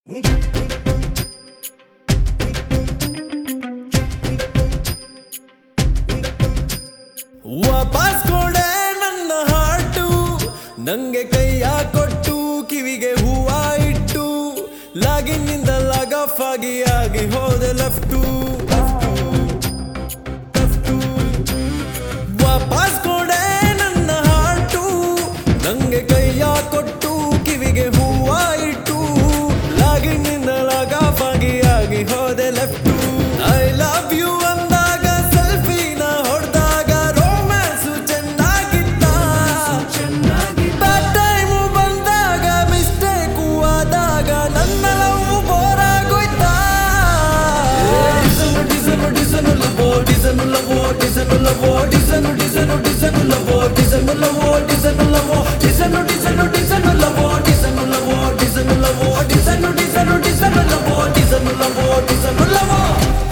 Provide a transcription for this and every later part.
ವಾಪಸ್ ಕೊಡೆ ನನ್ನ ಹಾಟು ನಂಗೆ ಕೈಯ ಕೊಟ್ಟು ಕಿವಿಗೆ ಹೂವ ಇಟ್ಟು ಲಾಗಿನ್ನಿಂದ ಲಾಗಫ್ ಆಗಿ ಆಗಿ ಹೋದೆ ಲೆಫ್ಟು ವಾಪಸ್ ಕೊಡೆ ನನ್ನ ಹಾಟು ನಂಗೆ ಕೈಯ ಕೊಟ್ಟು ಕಿವಿಗೆ ಹೂವ ಇಟ್ಟು ಲಾಗಿನ್ನಿಂದ ಲಾಗಫ್ ಆಗಿ ಆಗಿ ಹೋದೆ ಲೆಫ್ಟು ಐ ಲವ್ ಯು ಅಂದಾಗ ಸೆಲ್ಫಿನ ಹೊಡೆದಾಗ ರೋಮ್ಯಾನ್ಸು ಚೆನ್ನಾಗಿತ್ತ ಬ್ಯಾಡ್ ಟೈಮು ಬಂದಾಗ ಮಿಸ್ಟೇಕು ಆದಾಗ ನನ್ನ ಲವ್ ಬೋರಾಗೋಯ್ತ ಡಿಸನು ಡಿಸನು ಡಿಸನು ಲವೋ ಡಿಸನು ಲವೋ ಡಿಸನು ಲವೋ ಡಿಸನು ಡಿಸನು ಡಿಸನು ಲವೋ ಡಿಸನು ಲವೋ ಡಿಸನು ಲವೋ ಡಿಸನು ಡಿಸನು ಡಿಸನು ಲವೋ ಡಿಸನು ಲವೋ ಡಿಸನು ಲವೋ ಡಿಸನು ಡಿಸನು ಡಿಸನು ಲವೋ ಡಿಸನು ಲವೋ ಡಿಸನು ಲವೋ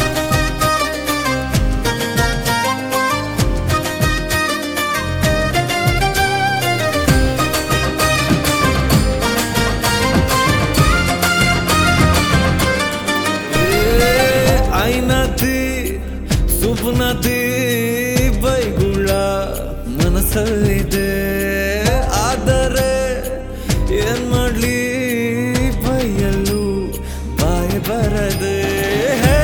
ಐನದಿ ಸುಪ್ನದಿ ಬೈಗುಳ ಮನಸ್ಸಲ್ಲಿದೆ ಆದರೆ ಏನ್ ಮಾಡ್ಲಿ ಬೈಯಲು ಬಾಯಿ ಬರದೆ ಹೇ,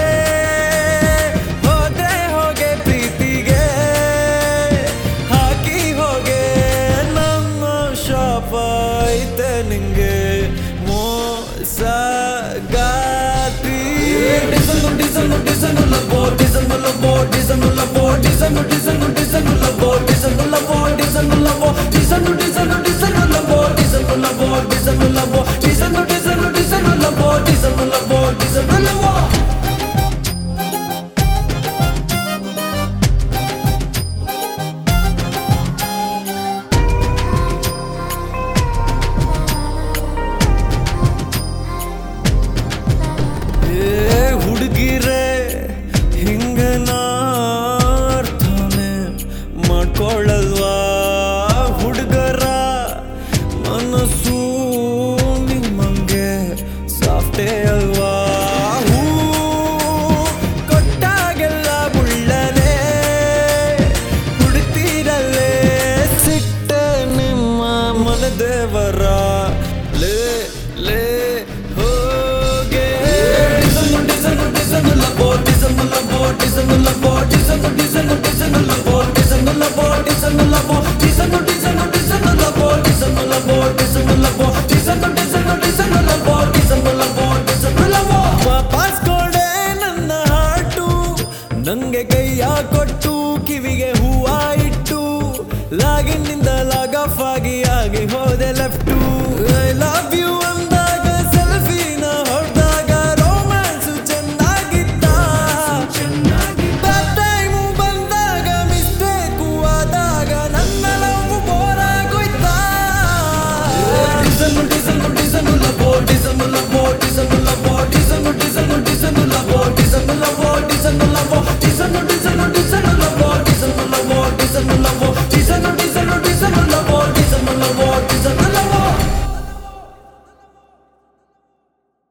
ಹೋದೆ ಹೋಗೆ ಪ್ರೀತಿಗೆ ಹಾಕಿ ಹೋಗೆ ನಮ್ಮ ಶಾಪ ಐತೆ ನಿಂಗೆ ಮೋಸಗಾತಿ ಡಿಸನು ಡಿಸನು ಡಿಸನು ಲವೋ ಡಿಸನು ಲವೋ ಡಿಸನು ಲವೋ ಡಿಸನು ಡಿಸನು ಡಿಸನು ಲವೋ ಡಿಸನು ಲವೋ ಡಿಸನು ಲವೋ ಡಿಸನು ಡಿಸನು ಡಿಸನು ಲವೋ ಡಿಸನು ಲವೋ ಡಿಸನು ಲವೋ ಡಿಸನು ಡಿಸನು ಡಿಸನು ಲವೋ ಡಿಸನು ಲವೋ ಡಿಸನು ಲವೋ ಏ ಹುಡುಗಿರೆ ಹಿಂಗ ಅರ್ಥನೆ ಮಾಡ್ಕೊಳ್ಳಲ್ವಾ ಹುಡುಗರ ಮನಸ್ಸು ನಿಮ್ಮಂಗೆ ಸಾಫ್ಟೇ ಅಲ್ವಾ ಹೂ ಕೊಟ್ಟಾಗೆಲ್ಲ ಮುಳ್ಳನೆ ಹುಡುಕ್ತಿರಲ್ಲೇ ಸಿಟ್ಟ ನಿಮ್ಮ ಮನದೇವರ ಲೇ ಲೇ ಹೋಗೆ ಡಿಸನು ಡಿಸನು ಡಿಸನು ಲವೋ ಡಿಸನು ಲವೋ ಡಿಸನು ಲವೋ ಡಿಸನು ಡಿಸನು ಡಿಸನು ಲವೋ ಡಿಸನು ಲವೋ ಡಿಸನು ಲವೋ ಡಿಸನು ಡಿಸನು ಡಿಸನು ಲವೋ ಡಿಸನು ಲವೋ ಡಿಸನು ಲವೋ ಡಿಸನು ಡಿಸನು ಡಿಸನು ಲವೋ ಡಿಸನು ಲವೋ ಡಿಸನು ಲವೋ ವಾಪಸ್ ಕೊಡೆ ನನ್ನ ಹಾಟು ನಂಗೆ